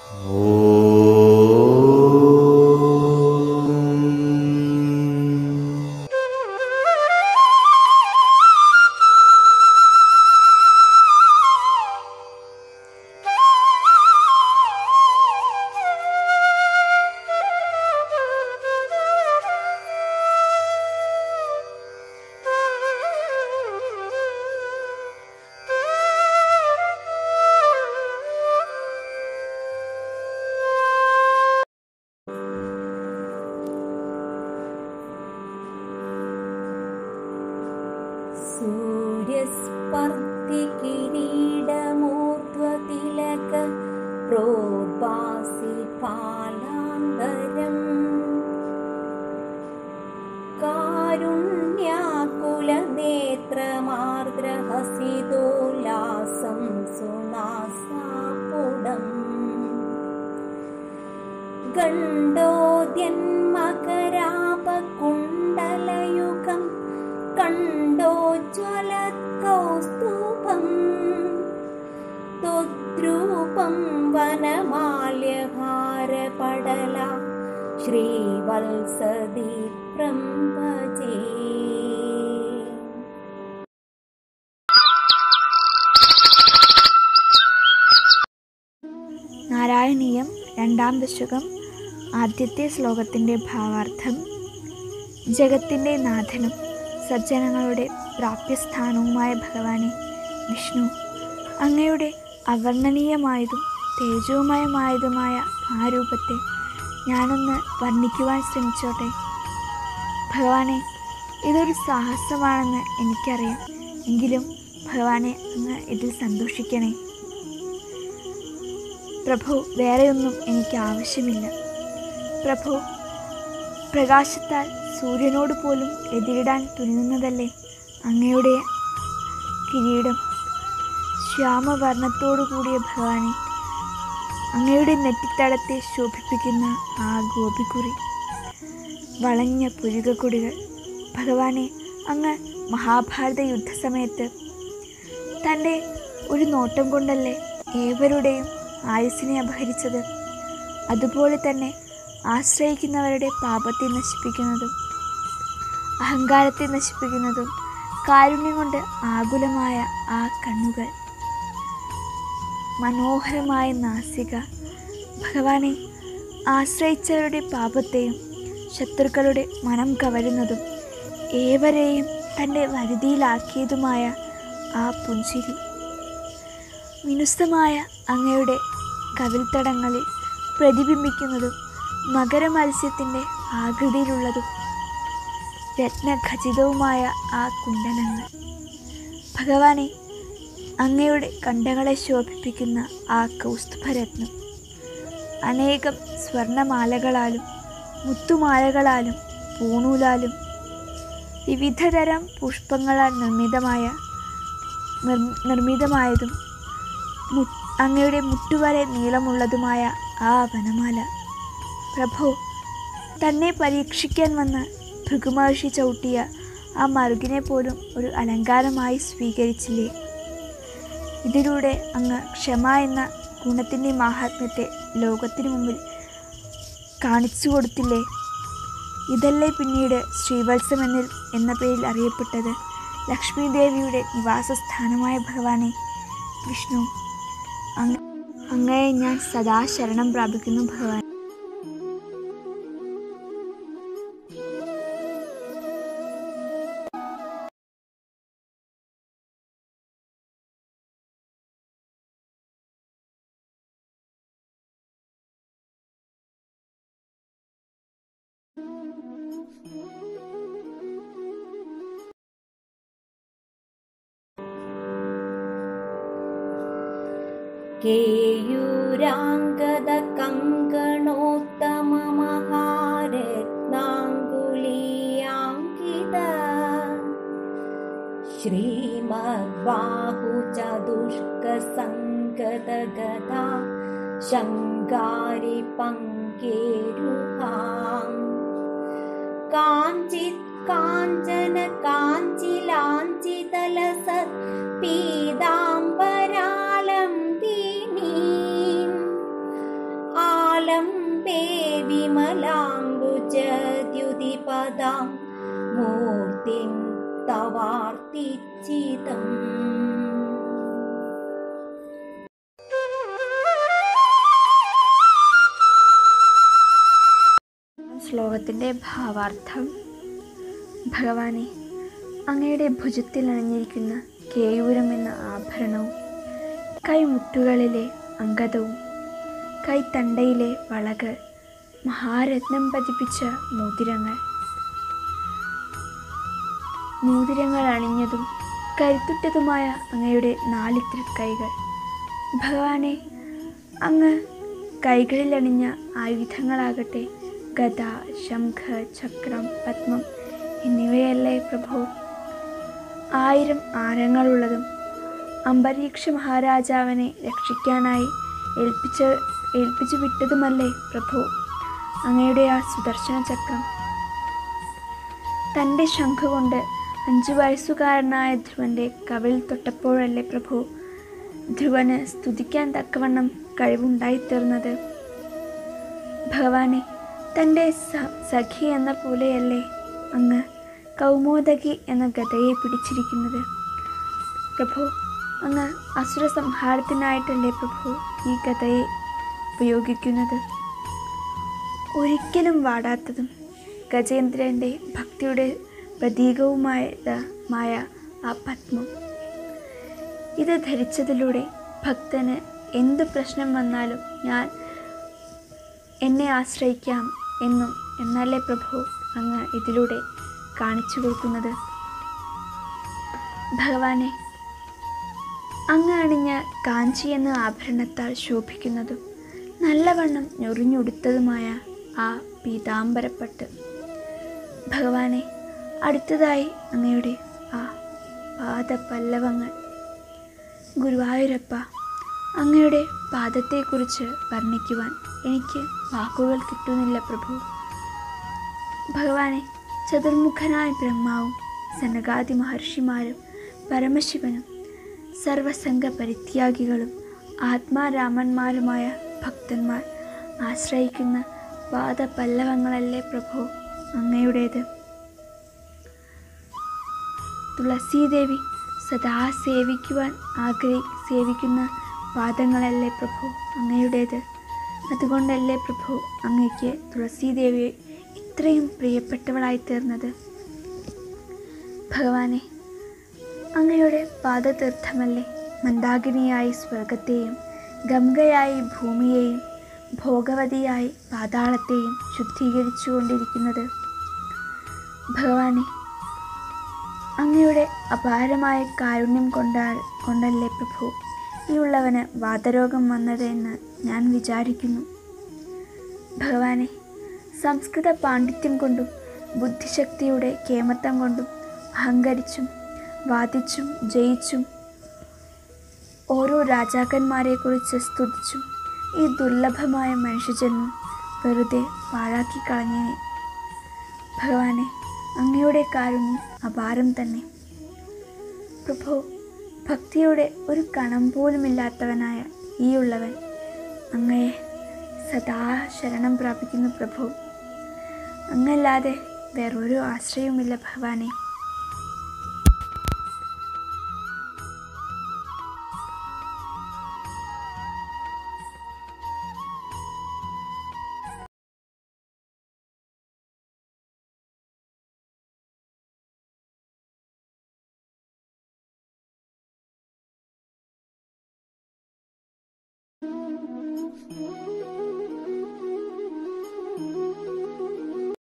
सूर्यस्पर्धि किरीडमूर्ध्वतिलक प्रोद्भासि फालान्तरम् कारुण्याकुलनेत्रमार्द्रहसितोल्लासं सुनासापुडम् गण्डोद्यन्मकरापकुण्डलयुगं कण्डोज्ज्वलकौस्तुभम् त्वद्रूपं वनमाल्यहारपडला श्रीवत्सदीप्रं भजे നാരായണീയം രണ്ടാം ദശകം ആദ്യത്തെ ശ്ലോകത്തിൻ്റെ ഭാവാർത്ഥം ജഗത്തിൻ്റെ നാഥനും സജ്ജനങ്ങളുടെ പ്രാപ്യസ്ഥാനവുമായ ഭഗവാനെ വിഷ്ണു അങ്ങയുടെ അവർണ്ണനീയമായതും തേജോമയമായതുമായ ആ രൂപത്തെ ഞാനൊന്ന് വർണ്ണിക്കുവാൻ ശ്രമിച്ചോട്ടെ ഭഗവാനെ ഇതൊരു സാഹസമാണെന്ന് എനിക്കറിയാം എങ്കിലും ഭഗവാനെ അങ്ങ് ഇതിൽ സന്തോഷിക്കണേ പ്രഭു വേറെയൊന്നും എനിക്ക് ആവശ്യമില്ല പ്രഭു പ്രകാശത്താൽ സൂര്യനോട് പോലും എതിരിടാൻ തുനിയുന്നതല്ലേ അങ്ങയുടെ കിരീടം ശ്യാമവർണ്ണത്തോടു കൂടിയ ഭഗവാനെ അങ്ങയുടെ നെറ്റിത്തടത്തെ ശോഭിപ്പിക്കുന്ന ആ ഗോപിക്കുറി വളഞ്ഞ പുരുകക്കൊടികൾ ഭഗവാനെ അങ്ങ് മഹാഭാരത യുദ്ധസമയത്ത് തൻ്റെ ഒരു നോട്ടം കൊണ്ടല്ലേ ഏവരുടെയും ആയുസ്സിനെ അപഹരിച്ചത് അതുപോലെ തന്നെ ആശ്രയിക്കുന്നവരുടെ പാപത്തെ നശിപ്പിക്കുന്നതും അഹങ്കാരത്തെ നശിപ്പിക്കുന്നതും കാരുണ്യം കൊണ്ട് ആകുലമായ ആ കണ്ണുകൾ മനോഹരമായ നാസിക ഭഗവാനെ ആശ്രയിച്ചവരുടെ പാപത്തെയും ശത്രുക്കളുടെ മനം കവരുന്നതും ഏവരെയും തൻ്റെ വരുതിയിലാക്കിയതുമായ ആ പുഞ്ചിരി മിനുസമായ അങ്ങയുടെ കവിൽത്തടങ്ങളിൽ പ്രതിബിംബിക്കുന്നതും മകരമത്സ്യത്തിൻ്റെ ആകൃതിയിലുള്ളതും രത്നഖചിതവുമായ ആ കുണ്ടലങ്ങൾ ഭഗവാനെ അങ്ങയുടെ കണ്ടങ്ങളെ ശോഭിപ്പിക്കുന്ന ആ കൗസ്തുഭരത്നം അനേകം സ്വർണമാലകളാലും മുത്തുമാലകളാലും പൂണൂലാലും വിവിധതരം പുഷ്പങ്ങളാൽ നിർമ്മിതമായ നിർ- നിർമ്മിതമായതും മു- അങ്ങയുടെ മുട്ടുവരെ നീളമുള്ളതുമായ ആ വനമാല പ്രഭു തന്നെ പരീക്ഷിക്കാൻ വന്ന് ഭൃഗുമഹർഷി ചവിട്ടിയ ആ മറുകിനെ പോലും ഒരു അലങ്കാരമായി സ്വീകരിച്ചില്ലേ ഇതിലൂടെ അങ്ങ് ക്ഷമ എന്ന ഗുണത്തിൻ്റെ മാഹാത്മ്യത്തെ ലോകത്തിനു മുമ്പിൽ കാണിച്ചു കൊടുത്തില്ലേ ഇതല്ലേ പിന്നീട് ശ്രീവത്സം എന്നിൽ എന്ന പേരിൽ അറിയപ്പെട്ടത് ലക്ഷ്മി ദേവിയുടെ നിവാസസ്ഥാനമായ ഭഗവാനെ വിഷ്ണു അങ്ങ് അങ്ങയെ ഞാൻ സദാ ശരണം പ്രാപിക്കുന്നു ഭഗവാൻ केयूराङ्गद कङ्कणोत्तममहारत्नाङ्गुलीयाङ्कित श्रीमद्बाहु चतुष्कसङ्गतगदा शङ्गारि पङ्केरुहाम् काञ्चित् काञ्चन काञ्चिलाञ्चितलसत् पीताम्बरालम्बिनीम् ഗദാം മൂർത്തിം തവാർത്തിച്ചിതം ശ്ലോകത്തിൻ്റെ ഭാവാർത്ഥം ഭഗവാനെ അങ്ങയുടെ ഭുജത്തിൽ അണിഞ്ഞിരിക്കുന്ന കേയൂരം എന്ന ആഭരണവും കൈമുട്ടുകളിലെ അങ്കതവും കൈത്തണ്ടയിലെ വളകൾ മഹാരത്നം പതിപ്പിച്ച മോതിരങ്ങൾ മോതിരങ്ങൾ അണിഞ്ഞതും കരുത്തുറ്റതുമായ അങ്ങയുടെ നാല് തൃക്കൈകൾ ഭഗവാനെ അങ്ങ് കൈകളിൽ അണിഞ്ഞ ആയുധങ്ങളാകട്ടെ ഗദ ശംഖ ചക്രം പത്മം എന്നിവയല്ലേ പ്രഭു ആയിരം ആരങ്ങളുള്ളതും അംബരീക്ഷ മഹാരാജാവിനെ രക്ഷിക്കാനായി ഏൽപ്പിച്ച ഏൽപ്പിച്ചു വിട്ടതുമല്ലേ പ്രഭു അങ്ങയുടെ ആ സുദർശന ചക്രം തൻ്റെ ശംഖ കൊണ്ട് അഞ്ചു വയസ്സുകാരനായ ധ്രുവൻ്റെ കവിൾ തൊട്ടപ്പോഴല്ലേ പ്രഭു ധ്രുവന് സ്തുതിക്കാൻ തക്കവണ്ണം കഴിവുണ്ടായിത്തീർന്നത് ഭഗവാനെ തൻ്റെ സ- സഖി എന്ന പോലെയല്ലേ അങ്ങ് കൗമോദകി എന്ന ഗതയെ പിടിച്ചിരിക്കുന്നത് പ്രഭു അങ്ങ് അസുര സംഹാരത്തിനായിട്ടല്ലേ പ്രഭു ഈ ഗതയെ ഉപയോഗിക്കുന്നത് ഒരിക്കലും വാടാത്തതും ഗജേന്ദ്രൻ്റെ ഭക്തിയുടെ പ്രതീകവുമായ ആ പത്മം ഇത് ധരിച്ചതിലൂടെ ഭക്തന് എന്ത് പ്രശ്നം വന്നാലും ഞാൻ എന്നെ ആശ്രയിക്കാം എന്നും എന്നല്ലേ പ്രഭു അങ്ങ് ഇതിലൂടെ കാണിച്ചു കൊടുക്കുന്നത് ഭഗവാനെ അങ്ങ് അണിഞ്ഞ കാഞ്ചി എന്ന ആഭരണത്താൽ ശോഭിക്കുന്നതും നല്ലവണ്ണം ഞൊറിഞ്ഞുടുത്തതുമായ ആ പീതാംബരപ്പട്ട് ഭഗവാനെ അടുത്തതായി അങ്ങയുടെ ആ പാദപല്ലവങ്ങൾ ഗുരുവായൂരപ്പ അങ്ങയുടെ പാദത്തെക്കുറിച്ച് വർണ്ണിക്കുവാൻ എനിക്ക് വാക്കുകൾ കിട്ടുന്നില്ല പ്രഭു ഭഗവാനെ ചതുർമുഖനായ ബ്രഹ്മാവും സനകാദി മഹർഷിമാരും പരമശിവനും സർവസംഘ പരിത്യാഗികളും ആത്മാരാമന്മാരുമായ ഭക്തന്മാർ ആശ്രയിക്കുന്ന പാദപല്ലവങ്ങളല്ലേ പ്രഭു അങ്ങയുടേത് തുളസീദേവി സദാ സേവിക്കുവാൻ ആഗ്രഹി സേവിക്കുന്ന പാദങ്ങളല്ലേ പ്രഭു അങ്ങയുടേത് അതുകൊണ്ടല്ലേ പ്രഭു അങ്ങയ്ക്ക് തുളസീദേവിയെ ഇത്രയും പ്രിയപ്പെട്ടവളായി തീർന്നത് ഭഗവാനെ അങ്ങയുടെ പാദതീർത്ഥമല്ലേ മന്ദാകിനിയായി സ്വർഗത്തെയും ഗംഗയായി ഭൂമിയെയും ഭോഗവതിയായി പാതാളത്തെയും ശുദ്ധീകരിച്ചുകൊണ്ടിരിക്കുന്നത് ഭഗവാനെ അങ്ങയുടെ അപാരമായ കാരുണ്യം കൊണ്ടാ കൊണ്ടല്ലേ പ്രഭു ഈ ഉള്ളവന് വാതരോഗം വന്നത് എന്ന് ഞാൻ വിചാരിക്കുന്നു ഭഗവാനെ സംസ്കൃത പാണ്ഡിത്യം കൊണ്ടും ബുദ്ധിശക്തിയുടെ കേമത്വം കൊണ്ടും അഹങ്കരിച്ചും വാദിച്ചും ജയിച്ചും ഓരോ രാജാക്കന്മാരെക്കുറിച്ച് സ്തുതിച്ചും ഈ ദുർലഭമായ മനുഷ്യജന്മം വെറുതെ പാഴാക്കി കളഞ്ഞേനെ ഭഗവാനെ അങ്ങയുടെ കാരുണ്യം അപാരം തന്നെ പ്രഭു ഭക്തിയുടെ ഒരു കണം പോലുമില്ലാത്തവനായ ഈ ഉള്ളവൻ അങ്ങയെ സദാ ശരണം പ്രാപിക്കുന്നു പ്രഭു അങ്ങല്ലാതെ വേറൊരു ആശ്രയവുമില്ല ഭഗവാനെ